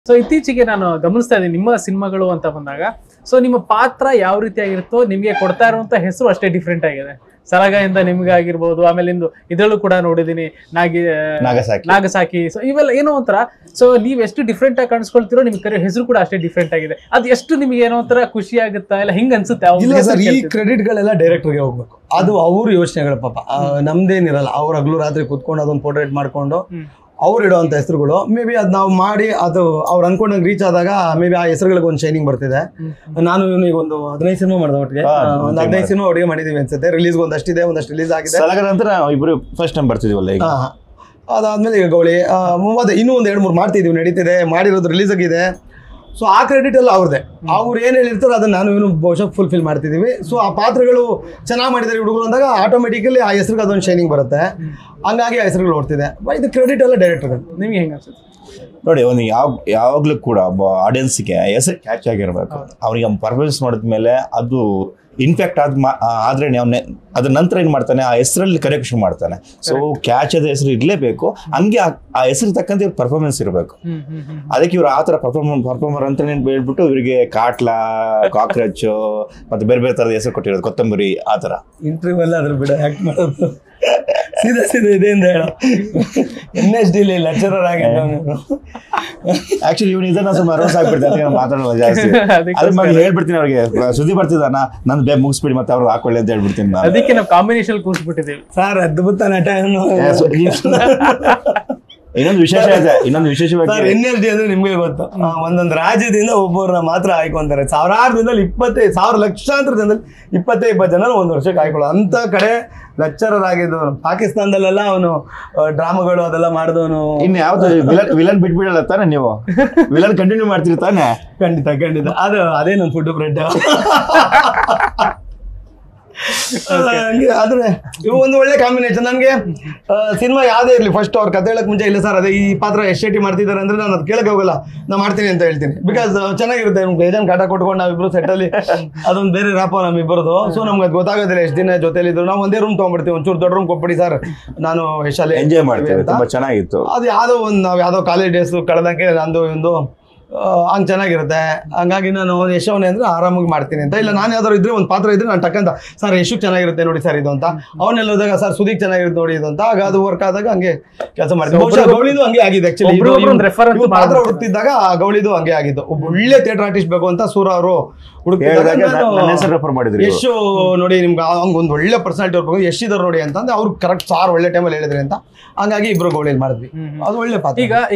So ಇತ್ತೀಚೆಗೆ ನಾನು ಗಮನಿಸ್ತಾ ಇದ್ದೀನಿ ನಿಮ್ಮ ಸಿನಿಮಾಗಳು ಅಂತ ಬಂದಾಗ ಸೊ ನಿಮ್ಮ ಪಾತ್ರ ಯಾವ ರೀತಿ ಆಗಿರುತ್ತೋ ನಿಮಗೆ ಕೊಡ್ತಾ ಇರುವಂತ ಹೆಸರು ಅಷ್ಟೇ ಡಿಫ್ರೆಂಟ್ ಆಗಿದೆ ಸಲಗಾಯಿಂದ ನಿಮ್ಗೆ ಆಗಿರ್ಬೋದು ಆಮೇಲೆ ಇಂದು ಇದರಲ್ಲೂ ಕೂಡ ನೋಡಿದೀನಿ ನಾಗಿ ನಾಗಸಾಕಿ ನಾಗಸಾಕಿ ಸೊ ಇವೆಲ್ಲ ಏನೋ ಒಂಥರ ಸೊ ನೀವ್ ಎಷ್ಟು ಡಿಫ್ರೆಂಟ್ ಆಗಿ ಕಾಣಿಸ್ಕೊಳ್ತಿರೋ ನಿಮ್ ಕರೆ ಹೆಸರು ಕೂಡ ಅಷ್ಟೇ ಡಿಫ್ರೆಂಟ್ ಆಗಿದೆ ಅದ್ ಎಷ್ಟು ನಿಮ್ಗೆ ಏನೋ ಒಂಥರ ಖುಷಿ ಆಗುತ್ತಾ ಇಲ್ಲ ಹಿಂಗ್ ಅನ್ಸುತ್ತೆ ಅವ್ರ ಇಲ್ಲ ಹೆಸ್ರು ಸರ್ ಈ ಕೇಳ್ತಿದ್ರೆ. ಕ್ರೆಡಿಟ್ಗಳೆಲ್ಲ ಡೈರೆಕ್ಟರ್ಗೆ ಹೋಗ್ಬೇಕು ಅದು ಅವ್ರ ಯೋಚನೆಗಳು ಪಾಪ ಆ, ನಮ್ದೇನಿರಲ್ಲ ಅವ್ರ ಹಗಲು ರಾತ್ರಿ ಕುತ್ಕೊಂಡು ಅದೊಂದು ಪೋರ್ಟ್ರೇಟ್ ಮಾಡ್ಕೊಂಡು ಹ್ಮ್. ಅವ್ರು ಇಡುವಂತ ಹೆಸರುಗಳು ಮೇ ಬಿ ಅದು ನಾವು ಮಾಡಿ ಅದು ಅವ್ರು ಅನ್ಕೊಂಡಂಗೆ ರೀಚ್ ಆದಾಗ ಮೇ ಬಿ ಆ ಹೆಸರುಗಳಿಗೆ ಒಂದು ಶೈನಿಂಗ್ ಬರ್ತಿದೆ ಹ್ಮ್. ನಾನು ಇವನಿಗೆ ಒಂದು ಹದಿನೈದು ಸಿನಿಮಾ ಮಾಡಿದೆ ಒಟ್ಟಿಗೆ ಹಾ, ಆ, ಒಂದು ಮತ್ತೆ ಹದಿನೈದು ಸಿನಿಮಾ ಒಟ್ಟಿಗೆ ಮಾಡಿದೀವಿ ಅನ್ಸುತ್ತೆ ರಿಲೀಸ್ ಒಂದಷ್ಟಿದೆ ಒಂದಷ್ಟು ರಿಲೀಸ್ ಆಗಿದೆ ಸಲಗರ ನಂತರ ಇಬ್ರು ಫಸ್ಟ್ ಟೈಮ್ ಬರ್ತಿದೀವಲ್ಲ ಈಗ ಹಾ. ಅದಾದ್ಮೇಲೆ ಈಗ ಗೌಳಿ ಆ, ಅದೇ ಇನ್ನೂ ಒಂದು ಎರಡು ಮೂರು ಮಾಡ್ತಿದೀವಿ ನಡೀತಿದೆ ಮಾಡಿರೋದು ರಿಲೀಸ್ ಆಗಿದೆ ಸೊ ಆ ಕ್ರೆಡಿಟ್ ಎಲ್ಲ ಅವ್ರದ್ದೇ ಅವ್ರು ಏನು ಹೇಳಿರ್ತಾರೋ ಅದನ್ನ ನಾನು ಇವನು ಬಹುಶಃ ಫುಲ್ಫಿಲ್ ಮಾಡ್ತಿದ್ದೀವಿ ಸೊ ಆ ಪಾತ್ರಗಳು ಚೆನ್ನಾಗಿ ಮಾಡಿದ್ದಾರೆ ಹುಡುಗರು ಅಂದಾಗ ಆಟೋಮೆಟಿಕಲಿ ಆ ಹೆಸರಿಗೆ ಅದೊಂದು ಶೈನಿಂಗ್ ಬರುತ್ತೆ ಹಂಗಾಗಿ ಆ ಹೆಸರುಗಳು ಓಡ್ತಿದೆ ಬಟ್ ಇದು ಕ್ರೆಡಿಟ್ ಎಲ್ಲ ಡೈರೆಕ್ಟರ್ಗಳು ನಿಮ್ಗೆ ಹೆಂಗ್ ಅನ್ಸುತ್ತೆ ನೋಡಿ ಒಂದು ಯಾವ ಯಾವಾಗಲೂ ಕೂಡ ಒಬ್ಬ ಆಡಿಯನ್ಸ್ಗೆ ಹೆಸರು ಕ್ಯಾಚ್ ಆಗಿರ್ಬೇಕು ಅವ್ರಿಗೆ ಪರ್ಫಾರ್ಮೆನ್ಸ್ ಮಾಡಿದ್ಮೇಲೆ ಅದು ಇನ್ಫ್ಯಾಕ್ಟ್ ಆದ್ ಮಾ- ಆ- ಆದ್ರೆ ಅವ್ನ ಅದ್ರ ನಂತರ ಏನ್ ಮಾಡ್ತಾನೆ ಆ ಹೆಸರಲ್ಲಿ ಕರೆಯಕ್ಕೆ ಶುರು ಮಾಡ್ತಾನೆ ಸೊ ಕ್ಯಾಚ್ ಅದ ಹೆಸರು ಇರ್ಲೇಬೇಕು ಹಂಗೆ ಆ- ಆ ಹೆಸರು ತಕ್ಕಂತೆ ಇವ್ರ ಪರ್ಫಾರ್ಮೆನ್ಸ್ ಇರಬೇಕು ಹ್ಮ್ ಹ್ಮ್ ಹ್ಮ್ ಅದಕ್ಕೆ ಇವ್ರು ಆ ಥರ ಪರ್ಫಾರ್ಮರ್ ಪರ್ಫಾರ್ಮರ್ ಅಂತ ಹೇಳ್ಬಿಟ್ಟು ಇವರಿಗೆ ಕಾಟ್ಲಾ ಕಾಕ್ರೋಚ್ ಮತ್ತೆ ಬೇರೆ ಬೇರೆ ಥರದ ಹೆಸರು ಕೊಟ್ಟಿರೋದು ಕೊತ್ತಂಬರಿ ಆ ಥರ ಇಂಟರ್ವ್ಯೂ ಎಲ್ಲ ಅದ್ರ ಬಿಡ ಆ್ಯಕ್ಟ್ ಮಾಡೋದು ಸೀದಾ ಸೀದಾ ಇದೆ ಅಂತ ಹೇಳೋ ಎನ್ ಎಸ್ ಡಿ ಲೆಕ್ಚರರ್ ಆಗಿದ್ದು ಆಕ್ಚುಲಿ ಇವನು ಇದನ್ನ ಸ್ವಲ್ಪ ರೋಸ್ ಆಗ್ಬಿಡ್ತಾರೆ ಅದಕ್ಕೆ ನಾನು ಮಾತಾಡೋಲ್ಲ ಜಾಸ್ತಿ ಅದಕ್ಕೋಸ್ಕರ. ಅದ್ರ ಬಗ್ಗೆ ಹೇಳ್ಬಿಡ್ತೀನಿ ಅವ್ರಿಗೆ ಸುದ್ದಿ ಬರ್ತಿದ್ದಾನ ನಂದು ಬೇಗ ಮುಗಿಸ್ಬಿಡಿ ಮತ್ತೆ ಅವ್ರು ಹಾಕೊಳ್ಳಿ ಅಂತ ಹೇಳ್ಬಿಡ್ತೀನಿ ನಾನು ಅದಕ್ಕೆ ನಾವು ಕಾಂಬಿನೇಷನ್ ಕೂರಿಸ್ಬಿಟ್ಟಿದ್ದೀವಿ ಸರ್ ಅದ್ಭುತ ನಟ ಇವನು. ಏ, ಸು- ಈ- ಇನ್ನೊಂದು ವಿಶೇಷ ಇದೆ ಇನ್ನೊಂದು ಸರ್ ವಿಶೇಷವಾಗಿ ಎನ್ ಎಲ್ ಡಿ ಅಂದ್ರೆ ನಿಮ್ಗೆ ಗೊತ್ತು ಆ, ಒಂದೊಂದು ರಾಜ್ಯದಿಂದ ಒಬ್ಬರನ್ನ ಮಾತ್ರ ಆಯ್ಕೊಂತಾರೆ ಸಾವಿರಾರು ಜನದಲ್ಲಿ ಇಪ್ಪತ್ತೈದು ಸಾವಿರ ಲಕ್ಷಾಂತರ ಜನದಲ್ಲಿ ಇಪ್ಪತ್ತೈದು ಇಪ್ಪತ್ತು ಜನ ಒಂದು ವರ್ಷಕ್ಕೆ ಆಯ್ಕೊಳ್ಳೋ ಅಂತ ಕಡೆ ಲೆಕ್ಚರರ್ ಆಗಿದ್ದವನು ಪಾಕಿಸ್ತಾನದಲ್ಲೆಲ್ಲ ಅವನು ಡ್ರಾಮಾಗಳು ಅದೆಲ್ಲ ಮಾಡಿದವನು ಇನ್ನು ಯಾವ್ದು ವಿಲನ್ ವಿಲನ್ ಬಿಟ್ಬಿಡಲ್ಲ ತಾನೆ ನೀವು ವಿಲನ್ ಕಂಟಿನ್ಯೂ ಮಾಡ್ತೀರಿ ತಾನೆ ಖಂಡಿತ ಖಂಡಿತ ಅದು ಅದೇ ನನ್ನ ಫುಡ್ ಬ್ರೆಡ್ ಹಂಗೆ ಆದ್ರೆ ಇವು ಒಂದು ಒಳ್ಳೆ ಕಾಂಬಿನೇಷನ್ ನನಗೆ ಸಿನಿಮಾ ಯಾವುದೇ ಇರಲಿ ಫಸ್ಟ್ ಅವ್ರ ಕತೆ ಹೇಳಕ್ ಮುಂಚೆ ಇಲ್ಲ ಸರ್ ಅದೇ ಈ ಪಾತ್ರ ಎಷ್ಟು ಶೇಟಿ ಮಾಡ್ತಿದ್ದಾರೆ ಅಂದ್ರೆ ನಾನು ಅದು ಕೇಳಕ್ಕೆ ಹೋಗಲ್ಲ ನಾ ಮಾಡ್ತೀನಿ ಅಂತ ಹೇಳ್ತೀನಿ ಬಿಕಾಸ್ ಚೆನ್ನಾಗಿರುತ್ತೆ ನಮ್ಗೆ ಬೇಜಾನ್ ಕಾಟ ಕೊಟ್ಕೊಂಡು ನಾವಿಬ್ರು ಸೆಟ್ಟಲ್ಲಿ ಅದೊಂದು ಬೇರೆ ರ್ಯಾಪ ನಮ್ಮಿಬ್ಬರದು ಸೊ ನಮ್ಗೆ ಅದು ಗೊತ್ತಾಗೋದಿಲ್ಲ ಎಷ್ಟು ದಿನ ಜೊತೆಲಿ ಇದ್ರು ನಾವು ಒಂದೇ ರೂಮ್ ತೊಗೊಂಡ್ಬಿಡ್ತೀವಿ ಒಂಚೂರು ದೊಡ್ಡ ರೂಮ್ ಕೊಟ್ಬಿಡಿ ಸರ್ ನಾನು ಯಶಾಲೆ ಎಂಜಾಯ್ ಮಾಡ್ತೇವೆ ತುಂಬಾ ಚೆನ್ನಾಗಿತ್ತು ಅದು ಯಾವುದೋ ಒಂದು ನಾವು ಯಾವುದೋ ಕಾಲೇಜ್ ಡೇಸ್ ಕಳೆದಂಗೆ ನಂದು ಒಂದು ಹಂಗೆ ಚೆನ್ನಾಗಿರುತ್ತೆ ಹಂಗಾಗಿ ನಾನು ಯಶವನೇ ಅಂದ್ರೆ ಆರಾಮಾಗಿ ಮಾಡ್ತೀನಿ ಅಂತ ಇಲ್ಲ ನಾನು ಯಾವ್ದಾದ್ರು ಇದ್ರೆ ಒಂದು ಪಾತ್ರ ಇದ್ರೆ ನಾನು ಟಕ್ಕಂತ ಸರ್ ಯಶು ಚೆನ್ನಾಗಿರುತ್ತೆ ನೋಡಿ ಸರ್ ಇದು ಅಂತ ಅವನ್ನೆಲ್ಲ ಹೋದಾಗ ಸರ್ ಸುದೀಕ್ ಚೆನ್ನಾಗಿರುತ್ತೆ ನೋಡಿ ಇದು ಅಂತ ಆಗ ಅದು ವರ್ಕ್ ಆದಾಗ ಹಂಗೆ ಕೆಲಸ ಮಾಡ್ತೀನಿ So, ಬಹುಶಃ ಒಬ್ರು- ಗೌಳಿದು ಹಂಗೆ ಆಗಿದೆ ಒಬ್ರು ಒಬ್ರು ಒಂದು refer ಅಂತೂ ಆಕ್ಚುಲಿ ಪಾತ್ರ ಮಾಡ್ಬಿಡ್ತಾರೆ. ಹುಡುಕ್ತಿದ್ದಾಗ ಆ ಗೌಳಿದು ಹಂಗೆ ಆಗಿದ್ದು ಒಬ್ಬ ಒಳ್ಳೆ ಥಿಯೇಟರ್ ಆರ್ಟಿಸ್ಟ್ ಬೇಕು ಅಂತ ಸೂರ ಅವರು ಹೇಳಿದಾಗ ನನ್ನ ಹುಡುಕ್ತಿದ್ದಾಗ ಹೆಸರು ರೆಫರ್ ಮಾಡಿದ್ರಿ ಇವ್ರು. ಯಶು ನೋಡಿ ನಿಮ್ಗೆ ಹಂಗೆ ಒಂದು ಒಳ್ಳೆ ಪರ್ಸನಾಲಿಟಿ ಇರ್ಬೇಕು ಯಶ್ ಇದಾರೆ ನೋಡಿ ಅಂತಂದ್ರೆ ಅವ್ರು ಕರೆಕ್ಟ್ ಸಾರ್ ಒಳ್ಳೆ ಟೈಮಲ್ಲಿ ಹೇಳಿದ್ರಿ ಅಂತ ಹಂಗಾಗಿ ಇಬ್ರು ಗೌಳಿ ಮಾಡಿದ್ವಿ ಹ್ಮ್ ಹ್ಮ್. ಅದು ಒಳ್ಳೆ ಪಾತ್ರ ಈಗ